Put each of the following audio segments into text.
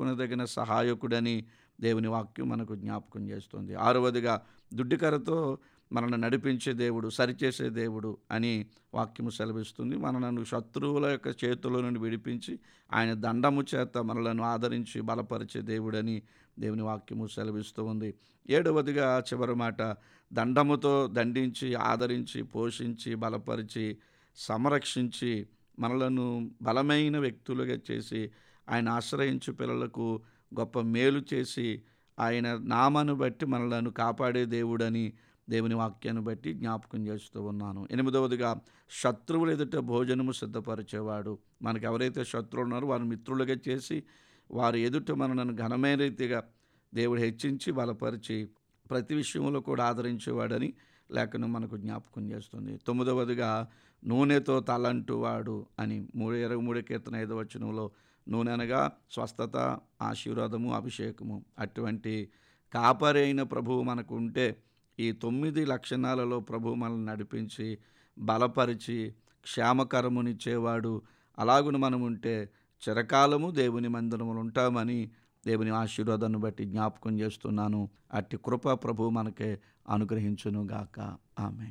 ఆదుకునదగిన సహాయకుడని దేవుని వాక్యం మనకు జ్ఞాపకం చేస్తుంది ఆరవదిగా దుడ్డికరతో మనల్ని నడిపించే దేవుడు సరిచేసే దేవుడు అని వాక్యము సెలవిస్తుంది మనలను శత్రువుల యొక్క చేతుల నుండి విడిపించి ఆయన దండము చేత మనలను ఆదరించి బలపరిచే దేవుడని దేవుని వాక్యము సెలవిస్తూ ఉంది ఏడవదిగా చివరి మాట దండముతో దండించి ఆదరించి పోషించి బలపరిచి సంరక్షించి మనలను బలమైన వ్యక్తులుగా చేసి ఆయన ఆశ్రయించు పిల్లలకు గొప్ప మేలు చేసి ఆయన నామను బట్టి మనలను కాపాడే దేవుడని దేవుని వాక్యాన్ని బట్టి జ్ఞాపకం చేస్తూ ఉన్నాను ఎనిమిదవదిగా శత్రువులు ఎదుట భోజనము సిద్ధపరిచేవాడు మనకు ఎవరైతే శత్రువులు ఉన్నారో వారిని మిత్రులుగా చేసి వారి ఎదుట మనలను ఘనమైన రీతిగా దేవుడు హెచ్చించి బలపరిచి ప్రతి విషయంలో కూడా ఆదరించేవాడని లేఖను మనకు జ్ఞాపకం చేస్తుంది తొమ్మిదవదిగా నూనెతో తలంటువాడు అని మూడు ఇరవై మూడు కీర్తన ఐదవ వచనంలో నూనె అనగా స్వస్థత ఆశీర్వాదము అభిషేకము అటువంటి కాపరి అయిన ప్రభువు మనకు ఉంటే ఈ తొమ్మిది లక్షణాలలో ప్రభు మనల్ని నడిపించి బలపరిచి క్షేమకరమునిచ్చేవాడు అలాగున మనం ఉంటే చిరకాలము దేవుని మందిరములు ఉంటామని దేవుని ఆశీర్వాదాన్ని బట్టి జ్ఞాపకం చేస్తున్నాను అట్టి కృప ప్రభు మనకే అనుగ్రహించును గాక ఆమె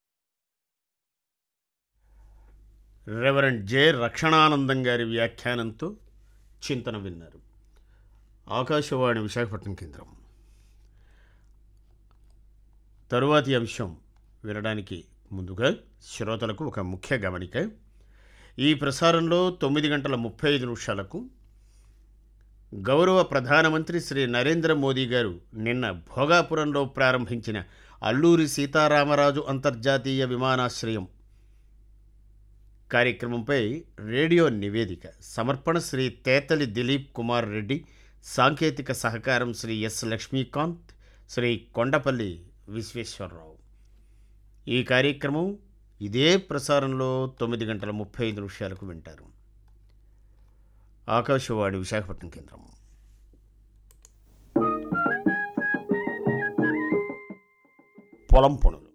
రెవరెండ్ జె రక్షణానందం గారి వ్యాఖ్యానంతో చింతన విన్నారు ఆకాశవాణి విశాఖపట్నం కేంద్రం తరువాతి అంశం వినడానికి ముందుగా శ్రోతలకు ఒక ముఖ్య గమనిక ఈ ప్రసారంలో తొమ్మిది గంటల ముప్పై ఐదు నిమిషాలకు గౌరవ ప్రధానమంత్రి శ్రీ నరేంద్ర మోదీ గారు నిన్న భోగాపురంలో ప్రారంభించిన అల్లూరి సీతారామరాజు అంతర్జాతీయ విమానాశ్రయం కార్యక్రమంపై రేడియో నివేదిక సమర్పణ శ్రీ తేతలి దిలీప్ కుమార్ రెడ్డి సాంకేతిక సహకారం శ్రీ ఎస్ లక్ష్మీకాంత్ శ్రీ కొండపల్లి విశ్వేశ్వరరావు ఈ కార్యక్రమం ఇదే ప్రసారంలో తొమ్మిది గంటల ముప్పై ఐదు నిమిషాలకు వింటారు ఆకాశవాణి విశాఖపట్నం కేంద్రం పొలం పనులు